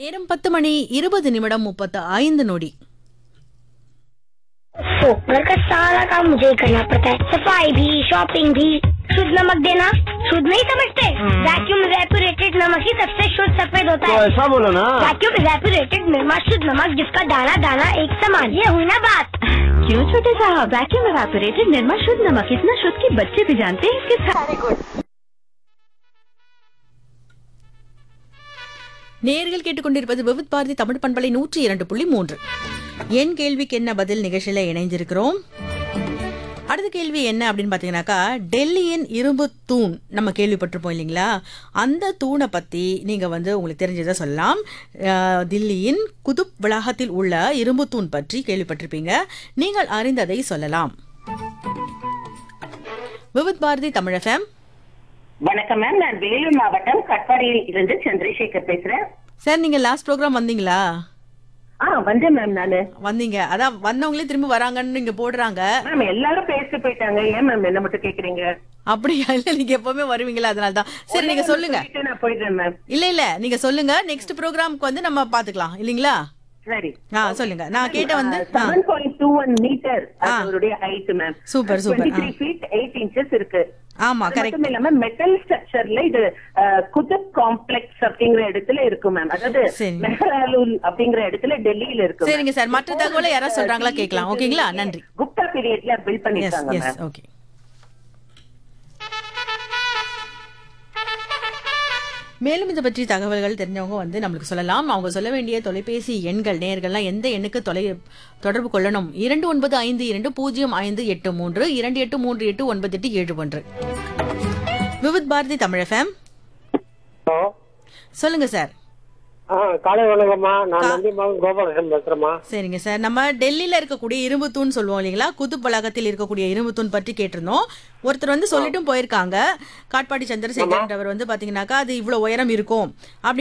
நேரம் பத்து மணி இருபது நிமிடம் முப்பத்து ஐந்து நொடி तो घर का सारा काम मुझे ही करना पड़ता है सफाई भी शॉपिंग भी शुद्ध नमक देना शुद्ध नहीं समझते वैक्यूम रेपुरेटेड नमक ही सबसे शुद्ध सफेद होता तो है ऐसा बोलो ना वैक्यूम रेपुरेटेड निर्मा शुद्ध नमक जिसका दाना दाना एक समान ये हुई ना बात क्यों छोटे साहब वैक्यूम एवापोरेटेड निर्मा शुद्ध नमक इतना शुद्ध कि बच्चे भी जानते हैं इसके साथ நேர்கள் கேட்டுக்கொண்டிருப்பது விவித் பாரதி தமிழ் பண்பலை நூற்றி இரண்டு புள்ளி மூன்று என் கேள்விக்கு என்ன பதில் நிகழ்ச்சியில இணைஞ்சிருக்கிறோம் அடுத்த கேள்வி என்ன அப்படின்னு பாத்தீங்கன்னாக்கா டெல்லியின் இரும்பு தூண் நம்ம கேள்விப்பட்டிருப்போம் இல்லைங்களா அந்த தூணை பத்தி நீங்க வந்து உங்களுக்கு தெரிஞ்சதை சொல்லலாம் அஹ், தில்லியின் குதுப் வளாகத்தில் உள்ள இரும்பு தூண் பற்றி கேள்விப்பட்டிருப்பீங்க நீங்கள் அறிந்ததை சொல்லலாம் விவித் பாரதி தமிழ் எஃப்எம் வணக்கம் மேம் நான் வேலூர் மாவட்டம் கட்பாடியில் இருந்து சந்திரசேகர் பேசுறேன் சார் நீங்க லாஸ்ட் ப்ரோக்ராம் வந்தீங்களா ஆ வந்தேன் மேம் நானு வந்தீங்க அதான் வந்தவங்களே திரும்ப வராங்கன்னு நீங்க போடுறாங்க மேம் எல்லாரும் பேசிட்டு போயிட்டாங்க ஏன் மேம் என்ன மட்டும் கேக்குறீங்க அப்படியா இல்ல நீங்க எப்பவுமே வருவீங்களா அதனால தான் சரி நீங்க சொல்லுங்க சொல்லிட்டு நான் போயிடுறேன் மேம் இல்ல இல்ல நீங்க சொல்லுங்க நெக்ஸ்ட் ப்ரோக்ராம்க்கு வந்து நம்ம பாத்துக்கலாம் இல்லீங்களா சரி ஆ சொல்லுங்க நான் கேட்ட வந்து ஆ, seven point two one metre ஆ. அதனுடைய height ma'am Super, super, three ஆ. ஃபீட் எயிட் இன்ச்சஸ் இருக்கு ஆமா அது கரெக்ட் மட்டும் இல்லாம மெட்டல் ஸ்ட்ரக்சர்ல இது அஹ், குதுப் காம்ப்ளெக்ஸ் அப்படிங்கிற இடத்துல இருக்கு மேம் அதாவது சரி. மெஹராலுல் அப்படிங்கிற இடத்துல டெல்லியில இருக்கு ma'am. சரிங்க சார் மற்ற தகவலை யாராவது சொல்றாங்களா கேட்கலாம் ஓகேங்களா நன்றி குப்தா பீரியட்ல பில்ட் எஸ் பண்ணிருக்காங்க எஸ் மேம் ஓகே மேலும் இதை பற்றி தகவல்கள் தெரிஞ்சவங்க வந்து நம்மளுக்கு சொல்லலாம் அவங்க சொல்ல வேண்டிய தொலைபேசி எண்கள் நேர்கள்லாம் எந்த எண்ணுக்கு தொலை தொடர்பு கொள்ளணும் இரண்டு ஒன்பது ஐந்து இரண்டு பூஜ்ஜியம் ஐந்து எட்டு மூன்று இரண்டு எட்டு மூன்று எட்டு ஒன்பது எட்டு ஏழு ஒன்று விவித் பாரதி தமிழ் எஃப்எம் ஹலோ சொல்லுங்க சார் ஆ காலை வணக்கம்மா நான் நந்திமாவும் கோபாலகிருஷ்ணன் பேசுறேம்மா சரிங்க சார் நம்ம டெல்லியில இருக்கக்கூடிய இரும்பு தூண் சொல்லுவோம் இல்லைங்களா குதுப் வளாகத்தில் இருக்கக்கூடிய இரும்பு தூண் பற்றி கேட்டிருந்தோம் ஒருத்தர் வந்து சொல்லிட்டும் போயிருக்காங்க காட்பாடி சந்திரசேகர் அவர் வந்து பாத்தீங்கன்னாக்கா அது இவ்வளவு உயரம் இருக்கும் அப்படி